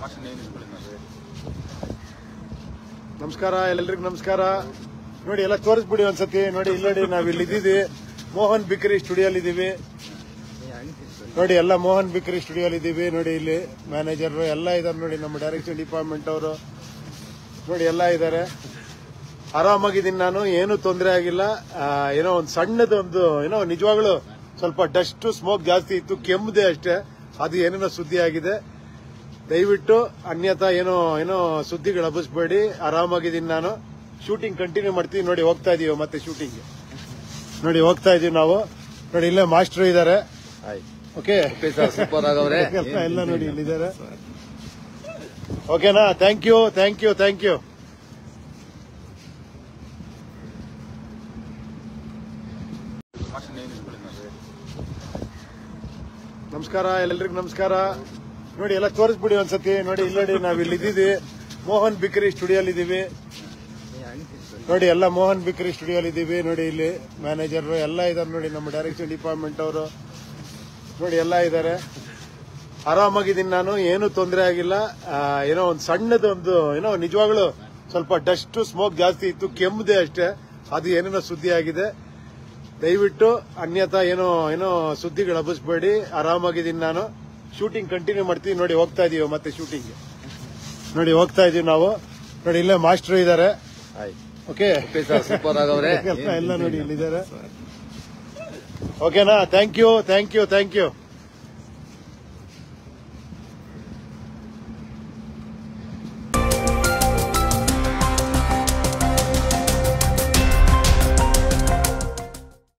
ನಮಸ್ಕಾರ ಎಲ್ಲರಿಗೂ ನಮಸ್ಕಾರ ನೋಡಿ ಎಲ್ಲ ತೋರಿಸ್ಬಿಡಿ ಒಂದ್ಸತಿ ನೋಡಿ ಇಲ್ಲಿ ನೋಡಿ ನಾವ್ ಇಲ್ಲಿ ಇದ್ದೀವಿ ಮೋಹನ್ ಬಿಕ್ರಿ ಸ್ಟುಡಿಯೋಲಿ ಇದ್ದೀವಿ ನೋಡಿ ಎಲ್ಲ ಮೋಹನ್ ಬಿಕ್ರಿ ಸ್ಟುಡಿಯೋಲಿ ಇದ್ದೀವಿ ನೋಡಿ ಇಲ್ಲಿ ಮ್ಯಾನೇಜರ್ ಎಲ್ಲ ಇದಾರೆ ನೋಡಿ ನಮ್ಮ ಡೈರೆಕ್ಷನ್ ಡಿಪಾರ್ಟ್ಮೆಂಟ್ ಅವರು ನೋಡಿ ಎಲ್ಲ ಇದ್ದಾರೆ ಆರಾಮಾಗಿದ್ದೀನಿ ನಾನು ಏನು ತೊಂದರೆ ಆಗಿಲ್ಲ ಆ, ಏನೋ ಒಂದು ಸಣ್ಣದೊಂದು ಒಂದು ಏನೋ ನಿಜವಾಗ್ಲು ಸ್ವಲ್ಪ ಡಸ್ಟ್ ಸ್ಮೋಕ್ ಜಾಸ್ತಿ ಇತ್ತು ಕೆಮ್ಮದೆ ಅಷ್ಟೇ ಅದು ಏನೇನೋ ಸುದ್ದಿ ಆಗಿದೆ ದಯವಿಟ್ಟು ಅನ್ಯತಾ ಏನೋ ಏನೋ ಸುದ್ದಿಗಳು ಹಬ್ಬಿಸ್ಬೇಡಿ ಆರಾಮಾಗಿದ್ದೀನಿ ನಾನು ಶೂಟಿಂಗ್ ಕಂಟಿನ್ಯೂ ಮಾಡ್ತೀವಿ ನೋಡಿ ಹೋಗ್ತಾ ಇದೀವಿ ಮತ್ತೆ ಶೂಟಿಂಗ್ ನೋಡಿ ಹೋಗ್ತಾ ಇದೀವಿ ನಾವು ನೋಡಿ ಇಲ್ಲೇ ಮಾಸ್ಟರ್ ಇದ್ದಾರೆ ಓಕೆ ಸೂಪರ್ ಆಗವ್ರೆ ಎಲ್ಲ ನೋಡಿ ಇಲ್ಲಿದ್ದಾರೆ ಓಕೆನಾ thank you thank you thank you ನಮಸ್ಕಾರ ಎಲ್ಲರಿಗೂ ನಮಸ್ಕಾರ ನೋಡಿ ಎಲ್ಲ ತೋರಿಸ್ಬಿಡಿ ಒಂದ್ಸತಿ ನೋಡಿ ಇಲ್ಲಿ ನೋಡಿ ನಾವ್ ಇಲ್ಲಿ ಇದ್ದೀವಿ ಮೋಹನ್ ಬಿಕ್ರಿ ಸ್ಟುಡಿಯೋಲಿ ಇದ್ದೀವಿ ನೋಡಿ ಎಲ್ಲ ಮೋಹನ್ ಬಿಕ್ರಿ ಸ್ಟುಡಿಯೋಲಿ ಇದ್ದೀವಿ ನೋಡಿ ಇಲ್ಲಿ ಮ್ಯಾನೇಜರ್ ಎಲ್ಲ ಇದಾರೆ ನೋಡಿ ನಮ್ಮ ಡೈರೆಕ್ಷನ್ ಡಿಪಾರ್ಟ್ಮೆಂಟ್ ಅವರು ನೋಡಿ ಎಲ್ಲ ಇದ್ದಾರೆ ಆರಾಮಾಗಿದ್ದೀನಿ ನಾನು ಏನು ತೊಂದರೆ ಆಗಿಲ್ಲ ಆ, ಏನೋ ಒಂದು ಸಣ್ಣದೊಂದು ಏನೋ ನಿಜವಾಗ್ಲು ಸ್ವಲ್ಪ ಡಸ್ಟ್ ಸ್ಮೋಕ್ ಜಾಸ್ತಿ ಇತ್ತು ಕೆಮ್ಮದೆ ಅಷ್ಟೇ ಅದು ಏನೇನೋ ಸುದ್ದಿ ಆಗಿದೆ ದಯವಿಟ್ಟು ಅನ್ಯತಾ ಏನೋ ಏನೋ ಸುದ್ದಿಗಳು ಹಬ್ಬಿಸ್ಬೇಡಿ ಆರಾಮಾಗಿದ್ದೀನಿ ನಾನು ಶೂಟಿಂಗ್ ಕಂಟಿನ್ಯೂ ಮಾಡ್ತೀವಿ ನೋಡಿ ಹೋಗ್ತಾ ಇದೀವಿ ಮತ್ತೆ ಶೂಟಿಂಗ್ ನೋಡಿ ಹೋಗ್ತಾ ಇದೀವಿ ನಾವು ನೋಡಿ ಇಲ್ಲೇ ಮಾಸ್ಟರ್ ಇದ್ದಾರೆ ಓಕೆ ಸೂಪರ್ ಆಗವ್ರೆ ಎಲ್ಲ ನೋಡಿ ಇಲ್ಲಿದ್ದಾರೆ ಓಕೆನಾ thank you thank you thank you